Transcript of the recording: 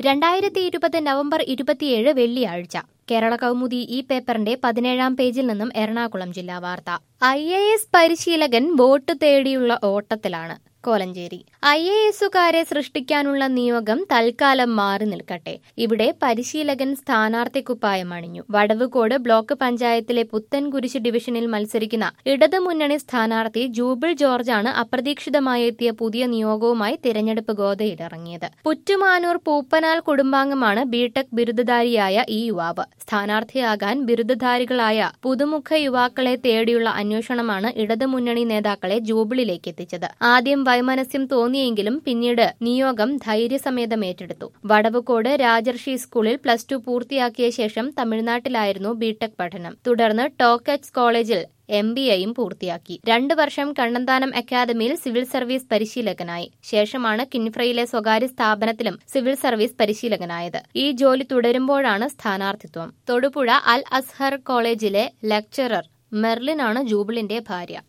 രണ്ടായിരത്തി ഇരുപത് നവംബർ ഇരുപത്തിയേഴ് വെള്ളിയാഴ്ച കേരള കൗമുദി ഈ പേപ്പറിന്റെ പതിനേഴാം പേജിൽ നിന്നും എറണാകുളം ജില്ലാ വാർത്ത ഐ എ എസ് പരിശീലകൻ വോട്ട് തേടിയുള്ള ഓട്ടത്തിലാണ് കോലഞ്ചേരി ഐ എ എസുകാരെ സൃഷ്ടിക്കാനുള്ള നിയോഗം തൽക്കാലം മാറി നിൽക്കട്ടെ ഇവിടെ പരിശീലകൻ സ്ഥാനാർത്ഥിക്കുപ്പായം അണിഞ്ഞു വടവുകോട് ബ്ലോക്ക് പഞ്ചായത്തിലെ പുത്തൻകുരിശ് ഡിവിഷനിൽ മത്സരിക്കുന്ന ഇടതുമുന്നണി സ്ഥാനാർത്ഥി ജൂബിൾ ജോർജാണ് അപ്രതീക്ഷിതമായി എത്തിയ പുതിയ നിയോഗവുമായി തിരഞ്ഞെടുപ്പ് ഗോതയിലിറങ്ങിയത് പുറ്റുമാനൂർ പൂപ്പനാൽ കുടുംബാംഗമാണ് ബിടെക് ബിരുദധാരിയായ ഈ യുവാവ് സ്ഥാനാർത്ഥിയാകാൻ ബിരുദധാരികളായ പുതുമുഖ യുവാക്കളെ തേടിയുള്ള അന്വേഷണമാണ് ഇടതുമുന്നണി നേതാക്കളെ ജൂബിളിലേക്ക് എത്തിച്ചത് ആദ്യം വൈമനസ്യം തോന്നിയെങ്കിലും പിന്നീട് നിയോഗം ധൈര്യസമേതം ഏറ്റെടുത്തു വടവുകോട് രാജർഷി സ്കൂളിൽ പ്ലസ് ടു പൂർത്തിയാക്കിയ ശേഷം തമിഴ്നാട്ടിലായിരുന്നു ബിടെക് പഠനം തുടർന്ന് ടോക്കറ്റ്സ് കോളേജിൽ എം ബി എയും പൂർത്തിയാക്കി രണ്ടു വർഷം കണ്ണന്താനം അക്കാദമിയിൽ സിവിൽ സർവീസ് പരിശീലകനായി ശേഷമാണ് കിൻഫ്രയിലെ സ്വകാര്യ സ്ഥാപനത്തിലും സിവിൽ സർവീസ് പരിശീലകനായത് ഈ ജോലി തുടരുമ്പോഴാണ് സ്ഥാനാർത്ഥിത്വം തൊടുപുഴ അൽ അസ്ഹർ കോളേജിലെ ലെക്ചറർ മെർലിനാണ് ജൂബിളിന്റെ ഭാര്യ